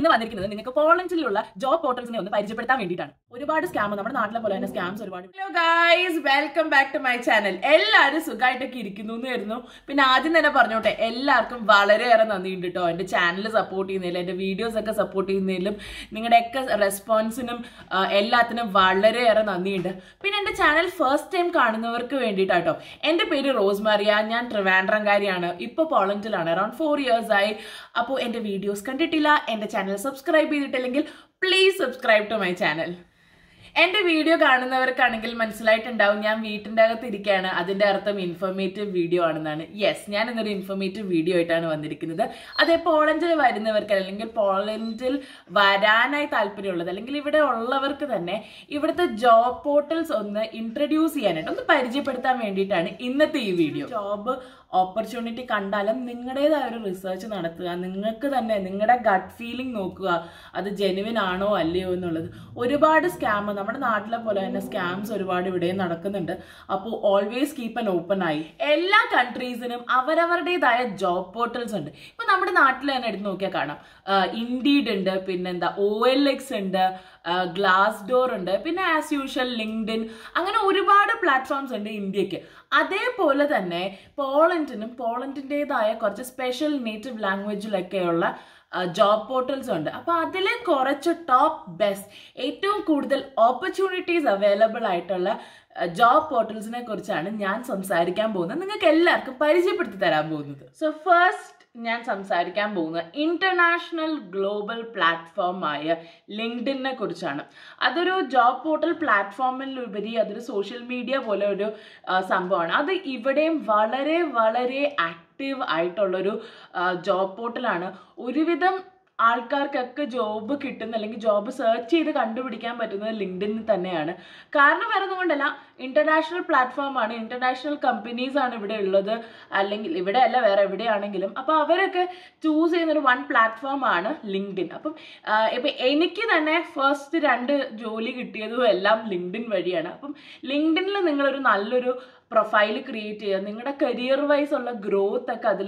ഇന്ന് വന്നിരിക്കുന്നത് നിങ്ങൾക്ക് പോളണ്ടിലുള്ള ജോബ് പോർട്ടൽസിനെ ഒന്ന് പരിചയപ്പെടുത്താൻ വേണ്ടിയിട്ടാണ് ഒരുപാട് സ്കാം നമ്മുടെ നാട്ടിലെ പോലെ തന്നെ സ്കാംസ് ഒരുപാട് hello guys welcome back to my channel എല്ലാവരും സുഖമായിട്ടൊക്കെ ഇരിക്കുന്നു എന്നായിരുന്നു പിന്നെ ആദ്യം തന്നെ പറഞ്ഞോട്ടെ എല്ലാവർക്കും വളരെയേറെ നന്ദിയുണ്ട് കേട്ടോ എൻ്റെ ചാനൽ സപ്പോർട്ട് ചെയ്യുന്നതിലും എൻ്റെ വീഡിയോസ് ഒക്കെ സപ്പോർട്ട് ചെയ്യുന്നതിലും നിങ്ങളുടെയൊക്കെ റെസ്പോൺസിനും ആ, എല്ലാത്തിനും വളരെയേറെ നന്ദിയുണ്ട് പിന്നെ എൻ്റെ ചാനൽ ഫസ്റ്റ് ടൈം കാണുന്നവർക്ക് വേണ്ടിയിട്ടാട്ടോ എൻ്റെ പേര് റോസ് മറിയ ഞാൻ ട്രിവാൻഡ്രംകാരിയാണ് ഇപ്പോൾ പോളണ്ടിലാണ് അറൌണ്ട് ഫോർ ഇയേഴ്സ് ആയി അപ്പോൾ എൻ്റെ വീഡിയോസ് കണ്ടിട്ടില്ല എൻ്റെ ചാനൽ സബ്സ്ക്രൈബ് ചെയ്തിട്ടില്ലെങ്കിൽ please subscribe to my channel എൻ്റെ വീഡിയോ കാണുന്നവർക്കാണെങ്കിൽ മനസ്സിലായിട്ടുണ്ടാവും ഞാൻ വീട്ടിൻ്റെ അകത്ത് ഇരിക്കുകയാണ് അതിൻ്റെ അർത്ഥം ഇൻഫോർമേറ്റീവ് വീഡിയോ ആണെന്നാണ് യെസ് ഞാൻ ഇന്നൊരു ഇൻഫോർമേറ്റീവ് വീഡിയോ ആയിട്ടാണ് വന്നിരിക്കുന്നത് അതേ പോളണ്ടിൽ വരുന്നവർക്ക് അല്ലെങ്കിൽ പോളണ്ടിൽ വരാനായി താല്പര്യമുള്ളത് അല്ലെങ്കിൽ ഇവിടെ ഉള്ളവർക്ക് തന്നെ ഇവിടുത്തെ ജോബ് പോർട്ടൽസ് ഒന്ന് ഇൻട്രൊഡ്യൂസ് ചെയ്യാനായിട്ട് ഒന്ന് പരിചയപ്പെടുത്താൻ വേണ്ടിയിട്ടാണ് ഇന്നത്തെ ഈ വീഡിയോ ജോബ് ഓപ്പർച്യൂണിറ്റി കണ്ടാലും നിങ്ങളുടേതായ ഒരു റിസർച്ച് നടത്തുക നിങ്ങൾക്ക് തന്നെ നിങ്ങളുടെ ഗട്ട് ഫീലിംഗ് നോക്കുക അത് ജെനുവിൻ ആണോ അല്ലയോ എന്നുള്ളത് ഒരുപാട് സ്കാം നമ്മുടെ നാട്ടിലെ പോലെ തന്നെ സ്കാംസ് ഒരുപാട് ഇവിടെ നടക്കുന്നുണ്ട് അപ്പോൾ ഓൾവേസ് കീപ്പ് ആൻ ഓപ്പൺ ആയി എല്ലാ കൺട്രീസിനും അവരവരുടേതായ ജോബ് പോർട്ടൽസ് ഉണ്ട് ഇപ്പൊ നമ്മുടെ നാട്ടിൽ തന്നെ എടുത്ത് നോക്കിയാൽ കാണാം ഇൻഡീഡ് ഉണ്ട് പിന്നെന്താ ഒ എൽ എക്സ് ഉണ്ട് ഗ്ലാസ് ഡോർ ഉണ്ട് പിന്നെ ആസ് യൂഷ്വൽ ലിങ്ക്ഡിൻ അങ്ങനെ ഒരുപാട് പ്ലാറ്റ്ഫോംസ് ഉണ്ട് ഇന്ത്യക്ക് അതേപോലെ തന്നെ പോളണ്ടിനും പോളണ്ടിൻ്റെതായ കുറച്ച് സ്പെഷ്യൽ നേറ്റീവ് ലാംഗ്വേജിലൊക്കെയുള്ള ജോബ് പോർട്ടൽസ് ഉണ്ട് അപ്പോൾ അതിൽ കുറച്ച് ടോപ്പ് ബെസ്റ്റ് ഏറ്റവും കൂടുതൽ ഓപ്പർച്യൂണിറ്റീസ് അവൈലബിൾ ആയിട്ടുള്ള ജോബ് പോർട്ടൽസിനെ കുറിച്ചാണ് ഞാൻ സംസാരിക്കാൻ പോകുന്നത് നിങ്ങൾക്ക് എല്ലാവർക്കും പരിചയപ്പെടുത്തി തരാൻ പോകുന്നത് സോ ഫസ്റ്റ് ഞാൻ സംസാരിക്കാൻ പോകുന്നത് ഇന്റർനാഷണൽ ഗ്ലോബൽ പ്ലാറ്റ്ഫോമായ ലിങ്ക്ഡിനെ കുറിച്ചാണ് അതൊരു ജോബ് പോർട്ടൽ പ്ലാറ്റ്ഫോമിലുപരി അതൊരു സോഷ്യൽ മീഡിയ പോലെ ഒരു ആ, സംഭവമാണ് അത് ഇവിടെയും വളരെ വളരെ ആക്റ്റീവ് ആയിട്ടുള്ളൊരു ജോബ് പോർട്ടലാണ് ഒരുവിധം ആൾക്കാർക്കൊക്കെ ജോബ് കിട്ടുന്ന അല്ലെങ്കിൽ ജോബ് സെർച്ച് ചെയ്ത് കണ്ടുപിടിക്കാൻ പറ്റുന്നത് ലിങ്ക്ഡിനിൽ തന്നെയാണ് കാരണം വേറെ ഒന്നും കൊണ്ടല്ല ഇന്റർനാഷണൽ പ്ലാറ്റ്ഫോമാണ് ഇന്റർനാഷണൽ കമ്പനീസ് ആണ് ഇവിടെ ഉള്ളത് അല്ലെങ്കിൽ ഇവിടെ അല്ല വേറെ എവിടെയാണെങ്കിലും അപ്പോൾ അവരൊക്കെ ചൂസ് ചെയ്യുന്ന ഒരു വൺ പ്ലാറ്റ്ഫോം ആണ് ലിങ്ക്ഡിൻ അപ്പം ആഹ് ഇപ്പൊ എനിക്ക് തന്നെ ഫസ്റ്റ് രണ്ട് ജോലി കിട്ടിയതും എല്ലാം ലിങ്ക്ഡിൻ വഴിയാണ് അപ്പം ലിങ്ക്ഡിനിൽ നിങ്ങളൊരു നല്ലൊരു പ്രൊഫൈൽ ക്രിയേറ്റ് ചെയ്യുക നിങ്ങളുടെ കരിയർ വൈസ് ഉള്ള ഗ്രോത്ത് ഒക്കെ അതിൽ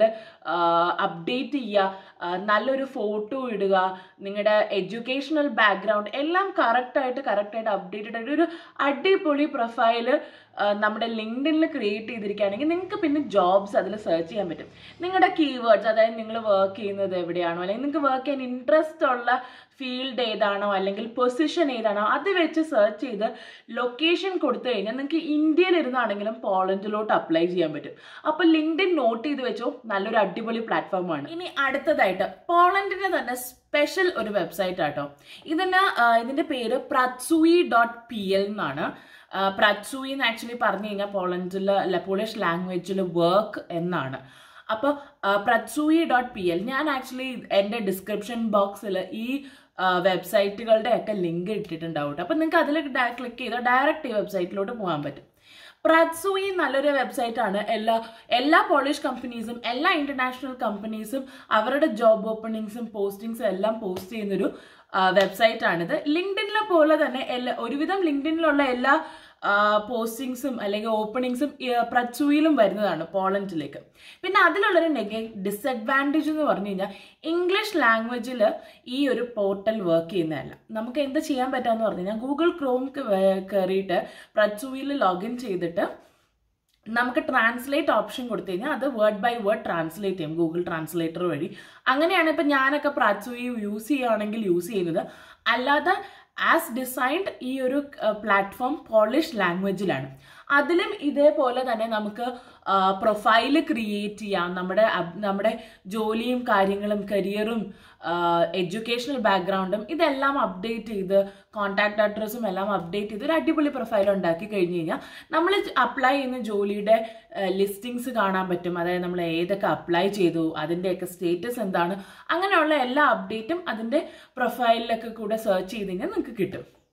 അപ്ഡേറ്റ് ചെയ്യുക ആ, നല്ലൊരു ഫോട്ടോ ഇടുക നിങ്ങളുടെ എഡ്യൂക്കേഷണൽ ബാക്ക്ഗ്രൗണ്ട് എല്ലാം കറക്റ്റായിട്ട് കറക്റ്റായിട്ട് അപ്ഡേറ്റഡ് ആയിട്ട് ഒരു അടിപൊളി പ്രൊഫൈല് നമ്മുടെ ലിങ്ക്ഡിനിൽ ക്രിയേറ്റ് ചെയ്തിരിക്കുകയാണെങ്കിൽ നിങ്ങൾക്ക് പിന്നെ ജോബ്സ് അതിൽ സെർച്ച് ചെയ്യാൻ പറ്റും നിങ്ങളുടെ കീവേഡ്സ് അതായത് നിങ്ങൾ വർക്ക് ചെയ്യുന്നത് എവിടെയാണോ അല്ലെങ്കിൽ നിങ്ങൾക്ക് വർക്ക് ചെയ്യാൻ ഇൻട്രസ്റ്റ് ഉള്ള ഫീൽഡ് ഏതാണോ അല്ലെങ്കിൽ പൊസിഷൻ ഏതാണോ അത് വെച്ച് സെർച്ച് ചെയ്ത് ലൊക്കേഷൻ കൊടുത്തു കഴിഞ്ഞാൽ നിങ്ങൾക്ക് ഇന്ത്യയിൽ ഇരുന്നാണെങ്കിലും പോളണ്ടിലോട്ട് അപ്ലൈ ചെയ്യാൻ പറ്റും അപ്പോൾ ലിങ്ക്ഡിൻ നോട്ട് ചെയ്ത് വെച്ചോ നല്ലൊരു അടിപൊളി പ്ലാറ്റ്ഫോമാണ് ഇനി അടുത്തതായിട്ട് പോളണ്ടിന്റെ തന്നെ സ്പെഷ്യൽ ഒരു വെബ്സൈറ്റ് ആട്ടോ ഇതിന് ആ, ഇതിന്റെ പേര് പ്രത്സുയി ഡോട്ട് പി എൽ എന്നാണ് പ്രത്സുയി എന്ന് ആക്ച്വലി പറഞ്ഞു കഴിഞ്ഞാൽ പോളണ്ടിൽ പോളിഷ് ലാംഗ്വേജിൽ വർക്ക് എന്നാണ് അപ്പോൾ പ്രത്സുയി ഡോട്ട് പി എൽ ഞാൻ ആക്ച്വലി എൻ്റെ ഡിസ്ക്രിപ്ഷൻ ബോക്സിൽ ഈ വെബ്സൈറ്റുകളുടെ ഒക്കെ ലിങ്ക് ഇട്ടിട്ടുണ്ടാവും കേട്ടോ അപ്പം നിങ്ങൾക്ക് അതിൽ ക്ലിക്ക് ചെയ്താൽ ഡയറക്റ്റ് ഈ വെബ്സൈറ്റിലോട്ട് പോകാൻ പറ്റും പ്രാത്സുയി നല്ലൊരു വെബ്സൈറ്റ് ആണ് എല്ലാ എല്ലാ പോളിഷ് കമ്പനീസും എല്ലാ ഇന്റർനാഷണൽ കമ്പനീസും അവരുടെ ജോബ് ഓപ്പണിങ്സും പോസ്റ്റിങ്സും എല്ലാം പോസ്റ്റ് ചെയ്യുന്നൊരു വെബ്സൈറ്റ് ആണിത് ലിങ്ക്ഡിനിലെ പോലെ തന്നെ എല്ലാ ഒരുവിധം ലിങ്ക്ഡിനിലുള്ള എല്ലാ പോസ്റ്റിങ്സും അല്ലെങ്കിൽ ഓപ്പണിങ്സും പ്രച്ചുയിലും വരുന്നതാണ് പോളണ്ടിലേക്ക് പിന്നെ അതിലുള്ളൊരു നെഗ ഡിസഡ്വാൻറ്റേജ് എന്ന് പറഞ്ഞു കഴിഞ്ഞാൽ ഇംഗ്ലീഷ് ലാംഗ്വേജിൽ ഈ ഒരു പോർട്ടൽ വർക്ക് ചെയ്യുന്നതല്ല നമുക്ക് എന്ത് ചെയ്യാൻ പറ്റാന്ന് പറഞ്ഞു കഴിഞ്ഞാൽ ഗൂഗിൾ ക്രോം കയറിയിട്ട് പ്രച്ചുയിൽ ലോഗിൻ ചെയ്തിട്ട് നമുക്ക് ട്രാൻസ്ലേറ്റ് ഓപ്ഷൻ കൊടുത്തു കഴിഞ്ഞാൽ അത് വേർഡ് ബൈ വേർഡ് ട്രാൻസ്ലേറ്റ് ചെയ്യും ഗൂഗിൾ ട്രാൻസ്ലേറ്റർ വഴി അങ്ങനെയാണ് ഇപ്പം ഞാനൊക്കെ പ്രാച്ചുയി യൂസ് ചെയ്യുകയാണെങ്കിൽ യൂസ് ചെയ്യുന്നത് അല്ലാതെ ആസ് ഡിസൈൻഡ് ഈ ഒരു പ്ലാറ്റ്ഫോം പോളിഷ് ലാംഗ്വേജിലാണ് അതിലും ഇതേപോലെ തന്നെ നമുക്ക് പ്രൊഫൈല് ക്രിയേറ്റ് ചെയ്യാം നമ്മുടെ അബ്- നമ്മുടെ ജോലിയും കാര്യങ്ങളും കരിയറും എഡ്യൂക്കേഷണൽ ബാക്ക്ഗ്രൗണ്ടും ഇതെല്ലാം അപ്ഡേറ്റ് ചെയ്ത് കോൺടാക്ട് അഡ്രസ്സും എല്ലാം അപ്ഡേറ്റ് ചെയ്ത് ഒരു അടിപൊളി പ്രൊഫൈൽ ഉണ്ടാക്കി കഴിഞ്ഞ് കഴിഞ്ഞാൽ നമ്മൾ അപ്ലൈ ചെയ്യുന്ന ജോലിയുടെ ലിസ്റ്റിങ്സ് കാണാൻ പറ്റും അതായത് നമ്മൾ ഏതൊക്കെ അപ്ലൈ ചെയ്തു അതിൻ്റെയൊക്കെ സ്റ്റേറ്റസ് എന്താണ് അങ്ങനെയുള്ള എല്ലാ അപ്ഡേറ്റും അതിൻ്റെ പ്രൊഫൈലിലൊക്കെ കൂടെ സെർച്ച് ചെയ്ത് കഴിഞ്ഞാൽ നിങ്ങൾക്ക് കിട്ടും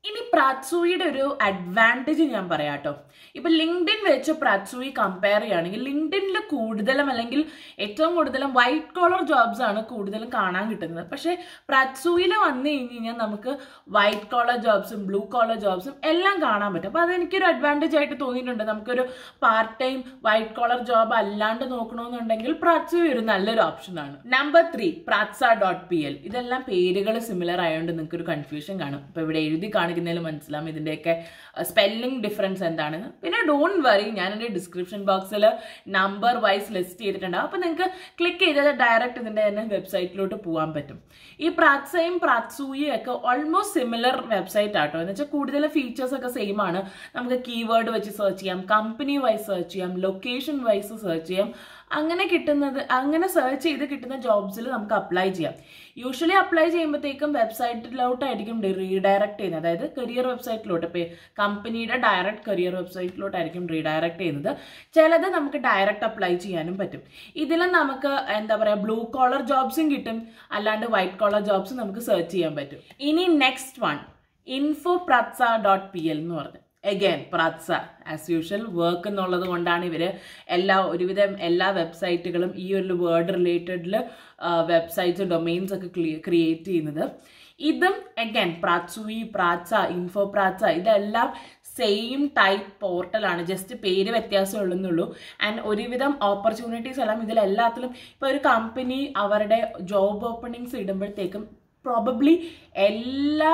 ഇനി പ്രാത്സൂയിയുടെ ഒരു അഡ്വാൻറ്റേജ് ഞാൻ പറയാം കേട്ടോ ഇപ്പൊ ലിങ്ക്ഡിൻ വെച്ച് പ്രാത്സൂയി കമ്പയർ ചെയ്യുകയാണെങ്കിൽ ലിങ്ക്ഡിനിൽ കൂടുതലും അല്ലെങ്കിൽ ഏറ്റവും കൂടുതലും വൈറ്റ് കോളർ ജോബ്സ് ആണ് കൂടുതലും കാണാൻ കിട്ടുന്നത് പക്ഷേ പ്രാത്സൂയിൽ വന്നു കഴിഞ്ഞ് കഴിഞ്ഞാൽ നമുക്ക് വൈറ്റ് കോളർ ജോബ്സും ബ്ലൂ കോളർ ജോബ്സും എല്ലാം കാണാൻ പറ്റും അപ്പോൾ അതെനിക്കൊരു അഡ്വാൻറ്റേജ് ആയിട്ട് തോന്നിയിട്ടുണ്ട് നമുക്കൊരു part time white collar job അല്ലാണ്ട് നോക്കണമെന്നുണ്ടെങ്കിൽ പ്രാത്സൂയി ഒരു നല്ലൊരു ഓപ്ഷനാണ് number three praca dot P L ഇതെല്ലാം പേരുകൾ സിമിലർ ആയതുകൊണ്ട് നിങ്ങൾക്ക് ഒരു കൺഫ്യൂഷൻ കാണും ഇപ്പോൾ ഇവിടെ എഴുതി കാണിക്കുന്നതിൽ മനസ്സിലാവും ഇതിൻ്റെയൊക്കെ സ്പെല്ലിംഗ് ഡിഫറൻസ് എന്താണെന്ന് പിന്നെ ഡോണ്ട് വറി ഞാൻ എൻ്റെ ഡിസ്ക്രിപ്ഷൻ ബോക്സിൽ നമ്പർ വൈസ് ലിസ്റ്റ് ചെയ്തിട്ടുണ്ടാവും അപ്പോൾ നിങ്ങൾക്ക് ക്ലിക്ക് ചെയ്താൽ ഡയറക്റ്റ് ഇതിൻ്റെ തന്നെ വെബ്സൈറ്റിലോട്ട് പോകാൻ പറ്റും ഈ പ്രാത്സയും പ്രാത്സൂയും ഒക്കെ ഓൾമോസ്റ്റ് സിമിലർ വെബ്സൈറ്റ് ആട്ടോ എന്ന് വെച്ചാൽ കൂടുതൽ ഫീച്ചേഴ്സ് ഒക്കെ സെയിം ആണ് നമുക്ക് കീവേഡ് വെച്ച് സെർച്ച് ചെയ്യാം കമ്പനി വൈസ് സെർച്ച് ചെയ്യാം ലൊക്കേഷൻ വൈസ് സെർച്ച് ചെയ്യാം അങ്ങനെ കിട്ടുന്നത് അങ്ങനെ സെർച്ച് ചെയ്ത് കിട്ടുന്ന ജോബ്സിൽ നമുക്ക് അപ്ലൈ ചെയ്യാം യൂഷ്വലി അപ്ലൈ ചെയ്യുമ്പോഴത്തേക്കും വെബ്സൈറ്റിലോട്ടായിരിക്കും റീഡയറക്ട് ചെയ്യുന്നത് അതായത് കരിയർ വെബ്സൈറ്റിലോട്ട് ഇപ്പോൾ കമ്പനിയുടെ ഡയറക്റ്റ് കരിയർ വെബ്സൈറ്റിലോട്ടായിരിക്കും റീഡയറക്ട് ചെയ്യുന്നത് ചിലത് നമുക്ക് ഡയറക്റ്റ് അപ്ലൈ ചെയ്യാനും പറ്റും ഇതിലും നമുക്ക് എന്താ പറയുക ബ്ലൂ കോളർ ജോബ്സും കിട്ടും അല്ലാണ്ട് വൈറ്റ് കോളർ ജോബ്സും നമുക്ക് സെർച്ച് ചെയ്യാൻ പറ്റും ഇനി next one info praca dot P L എന്ന് പറഞ്ഞു again praca as usual work എന്നുള്ളത് കൊണ്ടാണ് ഇവർ എല്ലാ ഒരുവിധം എല്ലാ വെബ്സൈറ്റുകളും ഈ ഒരു വേർഡ് റിലേറ്റഡിൽ വെബ്സൈറ്റ്സ് ഡൊമെയിൻസ് ഒക്കെ ക്രിയേറ്റ് ചെയ്യുന്നത് ഇതും എഗൈൻ പ്രാത്സുയി പ്രാച്ച ഇൻഫോ പ്രാച്ച ഇതെല്ലാം സെയിം ടൈപ്പ് പോർട്ടലാണ് ജസ്റ്റ് പേര് വ്യത്യാസം ഉള്ളെന്നുള്ളൂ ആൻഡ് ഒരുവിധം ഓപ്പർച്യൂണിറ്റീസ് എല്ലാം ഇതിലെല്ലാത്തിലും ഇപ്പോൾ ഒരു കമ്പനി അവരുടെ ജോബ് ഓപ്പണിങ്സ് ഇടുമ്പോഴത്തേക്കും പ്രോബബ്ലി എല്ലാ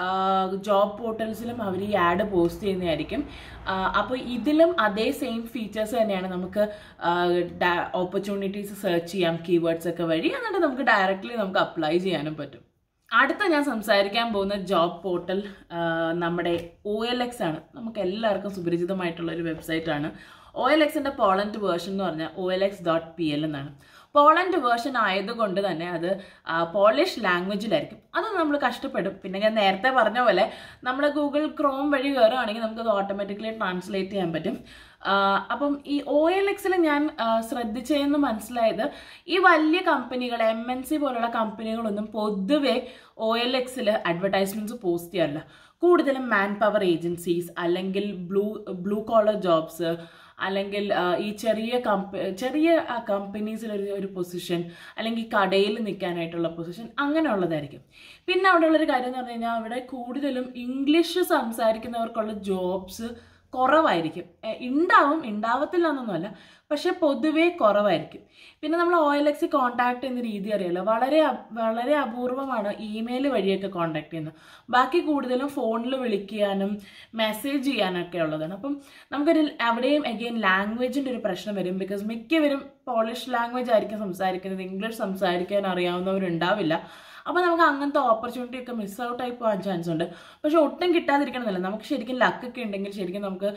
ജോബ് പോർട്ടൽസിലും അവർ ഈ ആഡ് പോസ്റ്റ് ചെയ്യുന്നതായിരിക്കും അപ്പോൾ ഇതിലും അതേ സെയിം ഫീച്ചേഴ്സ് തന്നെയാണ് നമുക്ക് ഓപ്പർച്യൂണിറ്റീസ് സെർച്ച് ചെയ്യാം കീവേഡ്സ് ഒക്കെ വഴി എന്നിട്ട് നമുക്ക് ഡയറക്റ്റ്ലി നമുക്ക് അപ്ലൈ ചെയ്യാനും പറ്റും അടുത്ത ഞാൻ സംസാരിക്കാൻ പോകുന്ന ജോബ് പോർട്ടൽ നമ്മുടെ ഒ എൽ എക്സ് ആണ് നമുക്ക് എല്ലാവർക്കും സുപരിചിതമായിട്ടുള്ള ഒരു വെബ്സൈറ്റ് ആണ് ഒ എൽ എക്സിൻ്റെ പോളണ്ട് വേർഷൻ എന്ന് പറഞ്ഞാൽ O L X dot P L എന്നാണ് പോളണ്ട് വേർഷൻ ആയതുകൊണ്ട് തന്നെ അത് പോളിഷ് ലാംഗ്വേജിലായിരിക്കും അത് നമ്മൾ കഷ്ടപ്പെടും പിന്നെ ഞാൻ നേരത്തെ പറഞ്ഞ പോലെ നമ്മൾ ഗൂഗിൾ ക്രോം വഴി കയറുകയാണെങ്കിൽ നമുക്കത് ഓട്ടോമാറ്റിക്കലി ട്രാൻസ്ലേറ്റ് ചെയ്യാൻ പറ്റും അപ്പം ഈ ഒ എൽ എക്സിൽ ഞാൻ ശ്രദ്ധിച്ചതെന്ന് മനസ്സിലായത് ഈ വലിയ കമ്പനികൾ എം എൻ സി പോലുള്ള കമ്പനികളൊന്നും പൊതുവെ ഒ എൽ എക്സിൽ അഡ്വർടൈസ്മെന്റ്സ് പോസ്റ്റ് ചെയ്യാറില്ല കൂടുതലും മാൻ പവർ ഏജൻസീസ് അല്ലെങ്കിൽ ബ്ലൂ ബ്ലൂ കോളർ ജോബ്സ് അല്ലെങ്കിൽ ഈ ചെറിയ കമ്പ ചെറിയ കമ്പനീസിൽ ഒരു ഒരു പൊസിഷൻ അല്ലെങ്കിൽ കടയിൽ നിൽക്കാനായിട്ടുള്ള പൊസിഷൻ അങ്ങനെയുള്ളതായിരിക്കും പിന്നെ അവിടെയുള്ളൊരു കാര്യം എന്ന് പറഞ്ഞു കഴിഞ്ഞാൽ അവിടെ കൂടുതലും ഇംഗ്ലീഷ് സംസാരിക്കുന്നവർക്കുള്ള ജോബ്സ് കുറവായിരിക്കും ഉണ്ടാവും ഉണ്ടാവത്തില്ല എന്നൊന്നുമല്ല പക്ഷെ പൊതുവേ കുറവായിരിക്കും പിന്നെ നമ്മൾ ഒ എൽ എക്സ് കോൺടാക്ട് ചെയ്യുന്ന രീതി അറിയാലോ വളരെ വളരെ അപൂർവമാണ് ഇമെയിൽ വഴിയൊക്കെ കോൺടാക്ട് ചെയ്യുന്നത് ബാക്കി കൂടുതലും ഫോണിൽ വിളിക്കാനും മെസ്സേജ് ചെയ്യാനൊക്കെ ഉള്ളതാണ് അപ്പം നമുക്കൊരു അവിടെയും അഗെയിൻ ലാംഗ്വേജിൻ്റെ ഒരു പ്രശ്നം വരും ബിക്കോസ് മിക്കവരും പോളിഷ് ലാംഗ്വേജ് ആയിരിക്കും സംസാരിക്കുന്നത് ഇംഗ്ലീഷ് സംസാരിക്കാൻ അറിയാവുന്നവരുണ്ടാവില്ല അപ്പോൾ നമുക്ക് അങ്ങനത്തെ ഓപ്പർച്യൂണിറ്റി ഒക്കെ മിസ് ഔട്ട് ആയി പോകാൻ ചാൻസ് ഉണ്ട് പക്ഷെ ഒട്ടും കിട്ടാതിരിക്കണമെന്നില്ല നമുക്ക് ശരിക്കും ലക്കൊക്കെ ഉണ്ടെങ്കിൽ ശരിക്കും നമുക്ക്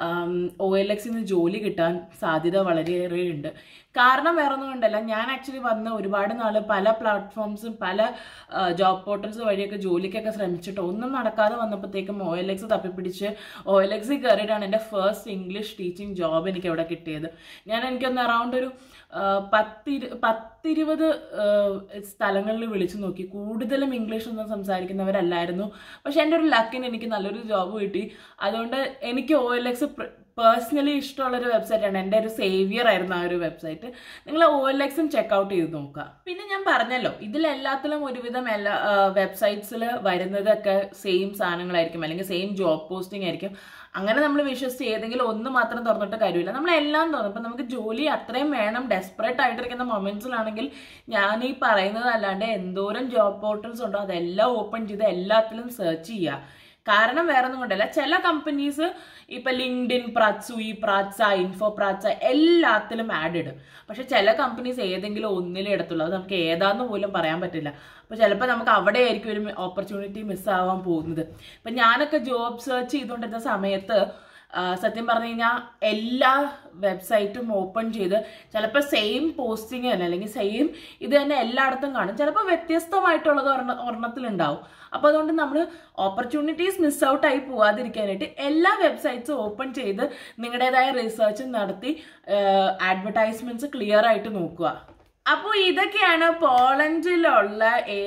ഒ എൽ എക്സിൽ നിന്ന് ജോലി കിട്ടാൻ സാധ്യത വളരെയേറെ ഉണ്ട് കാരണം വേറെ ഒന്നും കൊണ്ടല്ല ഞാൻ ആക്ച്വലി വന്ന് ഒരുപാട് നാൾ പല പ്ലാറ്റ്ഫോംസും പല ജോബ് പോർട്ടൽസ് വഴിയൊക്കെ ജോലിക്കൊക്കെ ശ്രമിച്ചിട്ട് ഒന്നും നടക്കാതെ വന്നപ്പോഴത്തേക്കും ഒ എൽ എക്സ് തപ്പിപ്പിടിച്ച് ഒ എൽ എക്സിൽ കയറിയിട്ടാണ് എൻ്റെ ഫസ്റ്റ് ഇംഗ്ലീഷ് ടീച്ചിങ് ജോബ് എനിക്ക് അവിടെ കിട്ടിയത് ഞാൻ എനിക്കൊന്ന് അറൗണ്ട് ഒരു പത്തിരു പത്തിരുപത് സ്ഥലങ്ങളിൽ വിളിച്ചു നോക്കി കൂടുതലും ഇംഗ്ലീഷ് ഒന്നും സംസാരിക്കുന്നവരല്ലായിരുന്നു പക്ഷെ എൻ്റെ ഒരു ലക്കിന് എനിക്ക് നല്ലൊരു ജോബ് കിട്ടി അതുകൊണ്ട് എനിക്ക് ഒ എൽ എക്സ് പേഴ്സണലി ഇഷ്ടമുള്ളൊരു വെബ്സൈറ്റാണ് എൻ്റെ ഒരു സേവിയർ ആയിരുന്നു ആ ഒരു വെബ്സൈറ്റ് നിങ്ങൾ ഒ എൽ എക്സും ചെക്കൗട്ട് ചെയ്ത് നോക്കുക പിന്നെ ഞാൻ പറഞ്ഞല്ലോ ഇതിലെല്ലാത്തിലും ഒരുവിധം എല്ലാ വെബ്സൈറ്റ്സിൽ വരുന്നതൊക്കെ സെയിം സാധനങ്ങളായിരിക്കും അല്ലെങ്കിൽ സെയിം ജോബ് പോസ്റ്റിംഗ് ആയിരിക്കും അങ്ങനെ നമ്മൾ വിശ്വസിച്ച് ഏതെങ്കിലും ഒന്ന് മാത്രം തുറന്നിട്ട് കാര്യമില്ല നമ്മൾ എല്ലാം തുറന്നു ഇപ്പം നമുക്ക് ജോലി അത്രയും വേണം ഡെസ്പറേറ്റ് ആയിട്ടിരിക്കുന്ന മൊമെന്റ്സിലാണെങ്കിൽ ഞാൻ ഈ പറയുന്നത് അല്ലാണ്ട് എന്തോരം ജോബ് പോർട്ടൽസ് ഉണ്ടോ അതെല്ലാം ഓപ്പൺ ചെയ്ത് എല്ലാത്തിലും സെർച്ച് ചെയ്യുക കാരണം വേറെ ഒന്നും കൊണ്ടല്ല ചില കമ്പനീസ് ഇപ്പൊ ലിങ്ക്ഡിൻ പ്രാത്സുയി പ്രാച്ച ഇൻഫോ പ്രാച്ച എല്ലാത്തിലും ആഡ് ഇടും പക്ഷെ ചില കമ്പനീസ് ഏതെങ്കിലും ഒന്നിലേ ഇടത്തുള്ളൂ അത് നമുക്ക് ഏതാന്ന് പോലും പറയാൻ പറ്റില്ല അപ്പൊ ചിലപ്പോൾ നമുക്ക് അവിടെ ആയിരിക്കും ഒരു ഓപ്പർച്യൂണിറ്റി മിസ്സാവാൻ പോകുന്നത് ഇപ്പൊ ഞാനൊക്കെ ജോബ് സെർച്ച് ചെയ്തുകൊണ്ടിരുന്ന സമയത്ത് സത്യം പറഞ്ഞു കഴിഞ്ഞാൽ എല്ലാ വെബ്സൈറ്റും ഓപ്പൺ ചെയ്ത് ചിലപ്പോൾ സെയിം പോസ്റ്റിംഗ് തന്നെ അല്ലെങ്കിൽ സെയിം ഇത് തന്നെ എല്ലായിടത്തും കാണും ചിലപ്പോൾ വ്യത്യസ്തമായിട്ടുള്ളത് ഒരെണ്ണ ഒരെണ്ണത്തിലുണ്ടാവും അപ്പോൾ അതുകൊണ്ട് നമ്മൾ ഓപ്പർച്യൂണിറ്റീസ് മിസ് ഔട്ട് ആയി പോവാതിരിക്കാനായിട്ട് എല്ലാ വെബ്സൈറ്റ്സും ഓപ്പൺ ചെയ്ത് നിങ്ങളുടേതായ റിസർച്ച് നടത്തി അഡ്വർടൈസ്മെന്റ്സ് ക്ലിയർ ആയിട്ട് നോക്കുക അപ്പോൾ ഇതൊക്കെയാണ് പോളണ്ടിലുള്ള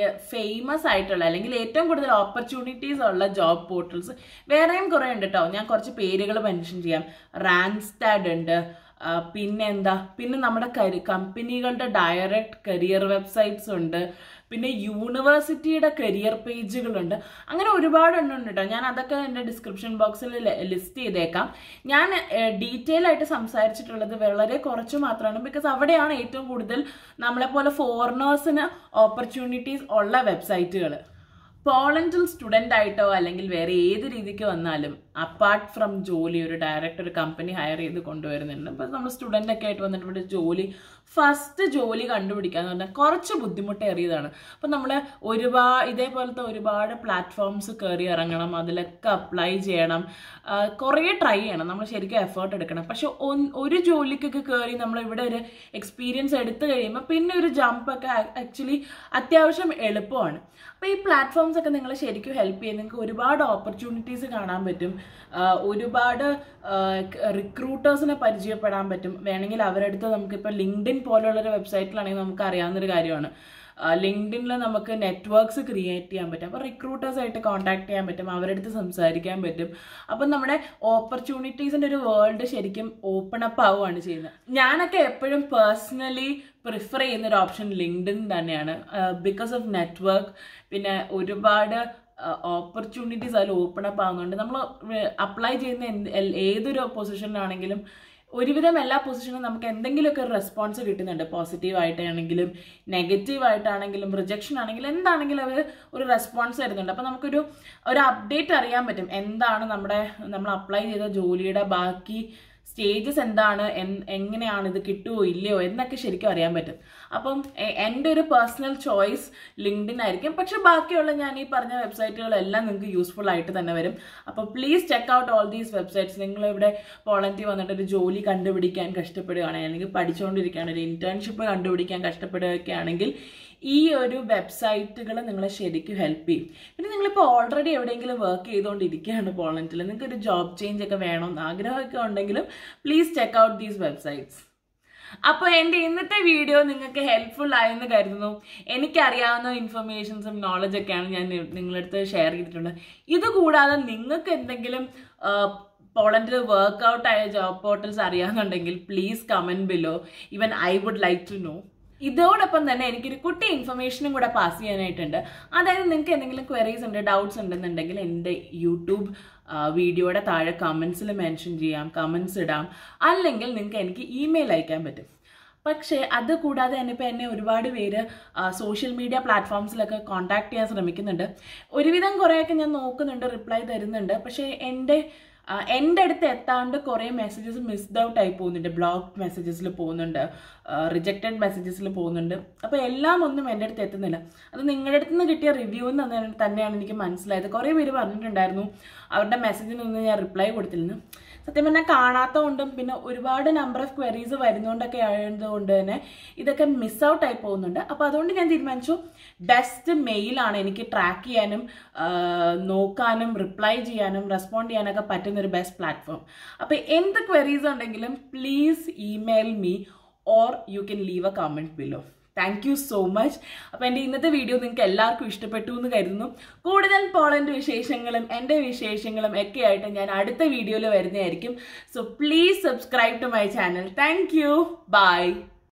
ഫേമസ് ആയിട്ടുള്ള അല്ലെങ്കിൽ ഏറ്റവും കൂടുതൽ ഓപ്പർച്യൂണിറ്റീസ് ഉള്ള ജോബ് പോർട്ടൽസ് വേറെയും കുറേ ഉണ്ട് കേട്ടോ ഞാൻ കുറച്ച് പേരുകൾ മെൻഷൻ ചെയ്യാം റാൻസ്റ്റാഡ് ഉണ്ട് ആ, പിന്നെ എന്താ പിന്നെ നമ്മുടെ കരി കമ്പനികളുടെ ഡയറക്റ്റ് കരിയർ വെബ്സൈറ്റ്സ് ഉണ്ട് പിന്നെ യൂണിവേഴ്സിറ്റിയുടെ കരിയർ പേജുകളുണ്ട് അങ്ങനെ ഒരുപാട് എണ്ണം ഉണ്ട് കേട്ടോ ഞാൻ അതൊക്കെ എൻ്റെ ഡിസ്ക്രിപ്ഷൻ ബോക്സിൽ ലിസ്റ്റ് ചെയ്തേക്കാം ഞാൻ ഡീറ്റെയിൽ ആയിട്ട് സംസാരിച്ചിട്ടുള്ളത് വളരെ കുറച്ച് മാത്രമാണ് ബിക്കോസ് അവിടെയാണ് ഏറ്റവും കൂടുതൽ നമ്മളെപ്പോലെ ഫോറിനേഴ്സിന് ഓപ്പർച്യൂണിറ്റീസ് ഉള്ള വെബ്സൈറ്റുകൾ പോളണ്ടിൽ സ്റ്റുഡൻ്റ് ആയിട്ടോ അല്ലെങ്കിൽ വേറെ ഏത് രീതിക്ക് വന്നാലും അപ്പാർട്ട് ഫ്രം ജോലി ഒരു ഡയറക്റ്റ് ഒരു കമ്പനി ഹയർ ചെയ്ത് കൊണ്ടുവരുന്നുണ്ട് ഇപ്പം നമ്മൾ സ്റ്റുഡൻ്റ് ഒക്കെ ആയിട്ട് വന്നിട്ട് ഇവിടെ ജോലി ഫസ്റ്റ് ജോലി കണ്ടുപിടിക്കുക എന്ന് പറഞ്ഞാൽ കുറച്ച് ബുദ്ധിമുട്ടേറിയതാണ് അപ്പം നമ്മൾ ഒരുപാട് ഇതേപോലത്തെ ഒരുപാട് പ്ലാറ്റ്ഫോംസ് കയറി ഇറങ്ങണം അതിലൊക്കെ അപ്ലൈ ചെയ്യണം ആ, കുറേ ട്രൈ ചെയ്യണം നമ്മൾ ശരിക്കും എഫേർട്ട് എടുക്കണം പക്ഷെ ഒന്ന് ഒരു ജോലിക്കൊക്കെ കയറി നമ്മൾ ഇവിടെ ഒരു എക്സ്പീരിയൻസ് എടുത്തു കഴിയുമ്പോൾ പിന്നെ ഒരു ജമ്പ് ഒക്കെ ആക്ച്വലി അത്യാവശ്യം എളുപ്പമാണ് അപ്പോൾ ഈ പ്ലാറ്റ്ഫോംസ് ഒക്കെ നിങ്ങളെ ശരിക്കും ഹെൽപ്പ് ചെയ്യും നിങ്ങൾക്ക് ഒരുപാട് ഓപ്പർച്യൂണിറ്റീസ് കാണാൻ പറ്റും ആ, ഒരുപാട് റിക്രൂട്ടേഴ്സിനെ പരിചയപ്പെടാൻ പറ്റും വേണമെങ്കിൽ അവരുടെ അടുത്ത് നമുക്കിപ്പോൾ ലിങ്ക്ഡിൻ പോലുള്ളൊരു വെബ്സൈറ്റിലാണെങ്കിൽ നമുക്ക് അറിയാവുന്നൊരു കാര്യമാണ് ലിങ്ക്ഡിനിൽ നമുക്ക് നെറ്റ്വർക്ക്സ് ക്രിയേറ്റ് ചെയ്യാൻ പറ്റും അപ്പോൾ റിക്രൂട്ടേഴ്സായിട്ട് കോൺടാക്ട് ചെയ്യാൻ പറ്റും അവരുടെ അടുത്ത് സംസാരിക്കാൻ പറ്റും അപ്പം നമ്മുടെ ഓപ്പർച്യൂണിറ്റീസിൻ്റെ ഒരു വേൾഡ് ശരിക്കും ഓപ്പൺ അപ്പ് ആവുകയാണ് ചെയ്യുന്നത് ഞാനൊക്കെ എപ്പോഴും പേഴ്സണലി പ്രിഫർ ചെയ്യുന്ന ഒരു ഓപ്ഷൻ ലിങ്ക്ഡിൻ തന്നെയാണ് ബിക്കോസ് ഓഫ് നെറ്റ്വർക്ക് പിന്നെ ഒരുപാട് ഓപ്പർച്യൂണിറ്റീസ് അതിൽ ഓപ്പൺ അപ്പ് ആവുന്നുണ്ട് നമ്മൾ അപ്ലൈ ചെയ്യുന്ന എന്ത് എൽ- ഏതൊരു പൊസിഷനിലാണെങ്കിലും ഒരുവിധം എല്ലാ പൊസിഷനും നമുക്ക് എന്തെങ്കിലുമൊക്കെ ഒരു റെസ്പോൺസ് കിട്ടുന്നുണ്ട് പോസിറ്റീവ് ആയിട്ടാണെങ്കിലും നെഗറ്റീവ് ആയിട്ടാണെങ്കിലും റിജക്ഷൻ ആണെങ്കിലും എന്താണെങ്കിലും അവർ ഒരു റെസ്പോൺസ് തരുന്നുണ്ട് അപ്പോൾ നമുക്കൊരു ഒരു അപ്ഡേറ്റ് അറിയാൻ പറ്റും എന്താണ് നമ്മുടെ നമ്മൾ അപ്ലൈ ചെയ്ത ജോലിയുടെ ബാക്കി സ്റ്റേജസ് എന്താണ് എൻ- എങ്ങനെയാണ് ഇത് കിട്ടുമോ ഇല്ലയോ എന്നൊക്കെ ശരിക്കും അറിയാൻ പറ്റും അപ്പം എ- എൻ്റെ ഒരു പേഴ്സണൽ ചോയ്സ് ലിങ്ക്ഡിൻ ആയിരിക്കും പക്ഷെ ബാക്കിയുള്ള ഞാൻ ഈ പറഞ്ഞ വെബ്സൈറ്റുകളെല്ലാം നിങ്ങൾക്ക് യൂസ്ഫുൾ ആയിട്ട് തന്നെ വരും അപ്പോൾ please check out all these websites നിങ്ങൾ ഇവിടെ പോളണ്ടിൽ വന്നിട്ട് ഒരു ജോലി കണ്ടുപിടിക്കാൻ കഷ്ടപ്പെടുകയാണ് അല്ലെങ്കിൽ പഠിച്ചുകൊണ്ടിരിക്കുകയാണ് ഒരു ഇന്റേൺഷിപ്പ് കണ്ടുപിടിക്കാൻ കഷ്ടപ്പെടുകയൊക്കെ ആണെങ്കിൽ ഈ ഒരു വെബ്സൈറ്റുകൾ നിങ്ങളെ ശരിക്കും ഹെൽപ്പ് ചെയ്യും പിന്നെ നിങ്ങളിപ്പോൾ ഓൾറെഡി എവിടെയെങ്കിലും വർക്ക് ചെയ്തുകൊണ്ടിരിക്കുകയാണ് പോളണ്ടിൽ നിങ്ങൾക്ക് ഒരു ജോബ് ചേഞ്ച് ഒക്കെ വേണമെന്ന് ആഗ്രഹമൊക്കെ ഉണ്ടെങ്കിലും please check out these websites അപ്പോൾ എൻ്റെ ഇന്നത്തെ വീഡിയോ നിങ്ങൾക്ക് ഹെൽപ്ഫുൾ ആയെന്ന് കരുതുന്നു എനിക്കറിയാവുന്ന ഇൻഫർമേഷൻസും നോളജൊക്കെയാണ് ഞാൻ നി- നിങ്ങളുടെ അടുത്ത് ഷെയർ ചെയ്തിട്ടുള്ളത് ഇത് കൂടാതെ നിങ്ങൾക്ക് എന്തെങ്കിലും പോളണ്ടിൽ വർക്ക്ഔട്ട് ആയ ജോബ് പോർട്ടൽസ് അറിയാമെന്നുണ്ടെങ്കിൽ please comment below even I would like to know ഇതോടൊപ്പം തന്നെ എനിക്കൊരു കുട്ടി ഇൻഫർമേഷനും കൂടെ പാസ് ചെയ്യാനായിട്ടുണ്ട് അതായത് നിങ്ങൾക്ക് എന്തെങ്കിലും ക്വയറീസ് ഉണ്ട് ഡൗട്ട്സ് ഉണ്ടെന്നുണ്ടെങ്കിൽ എൻ്റെ യൂട്യൂബ് വീഡിയോയുടെ താഴെ കമൻസിൽ മെൻഷൻ ചെയ്യാം കമൻസ് ഇടാം അല്ലെങ്കിൽ നിങ്ങൾക്ക് എനിക്ക് ഇമെയിൽ അയക്കാൻ പറ്റും പക്ഷേ അത് കൂടാതെ തന്നെ ഇപ്പോൾ എന്നെ ഒരുപാട് പേര് സോഷ്യൽ മീഡിയ പ്ലാറ്റ്ഫോംസിലൊക്കെ കോൺടാക്ട് ചെയ്യാൻ ശ്രമിക്കുന്നുണ്ട് ഒരുവിധം കുറേയൊക്കെ ഞാൻ നോക്കുന്നുണ്ട് റിപ്ലൈ തരുന്നുണ്ട് പക്ഷേ എൻ്റെ ആ, എൻ്റെ അടുത്ത് എത്താണ്ട് കുറേ മെസ്സേജസ് മിസ്ഡ് ഔട്ട് ആയി പോകുന്നുണ്ട് ബ്ലോക്ക് മെസ്സേജസിൽ പോകുന്നുണ്ട് റിജക്റ്റഡ് മെസ്സേജസിൽ പോകുന്നുണ്ട് അപ്പോൾ എല്ലാം ഒന്നും എൻ്റെ അടുത്ത് എത്തുന്നില്ല അത് നിങ്ങളുടെ അടുത്ത് നിന്ന് കിട്ടിയ റിവ്യൂ എന്ന് തന്നെയാണ് എനിക്ക് മനസ്സിലായത് കുറേ പേര് പറഞ്ഞിട്ടുണ്ടായിരുന്നു അവരുടെ മെസ്സേജിനൊന്നും ഞാൻ റിപ്ലൈ കൊടുത്തില്ലെന്ന് സത്യം പറഞ്ഞാൽ കാണാത്തതുകൊണ്ടും പിന്നെ ഒരുപാട് നമ്പർ ഓഫ് ക്വയറീസ് വരുന്നതുകൊണ്ടൊക്കെ ആയതുകൊണ്ട് തന്നെ ഇതൊക്കെ മിസ് ഔട്ട് ആയി പോകുന്നുണ്ട് അപ്പോൾ അതുകൊണ്ട് ഞാൻ തീരുമാനിച്ചു ബെസ്റ്റ് മെയിലാണ് എനിക്ക് ട്രാക്ക് ചെയ്യാനും ആ, നോക്കാനും റിപ്ലൈ ചെയ്യാനും റെസ്പോണ്ട് ചെയ്യാനൊക്കെ പറ്റുന്ന ഒരു ബെസ്റ്റ് പ്ലാറ്റ്ഫോം അപ്പോൾ എന്ത് ക്വയറീസ് ഉണ്ടെങ്കിലും please email me or you can leave a comment below thank you so much അപ്പോൾ എൻ്റെ ഇന്നത്തെ വീഡിയോ നിങ്ങൾക്ക് എല്ലാവർക്കും ഇഷ്ടപ്പെട്ടു എന്ന് കരുതുന്നു കൂടുതൽ പോളണ്ട് വിശേഷങ്ങളും എൻ്റെ വിശേഷങ്ങളും ഒക്കെ ആയിട്ട് ഞാൻ അടുത്ത വീഡിയോയിൽ വരുന്നതായിരിക്കും so please subscribe to my channel thank you by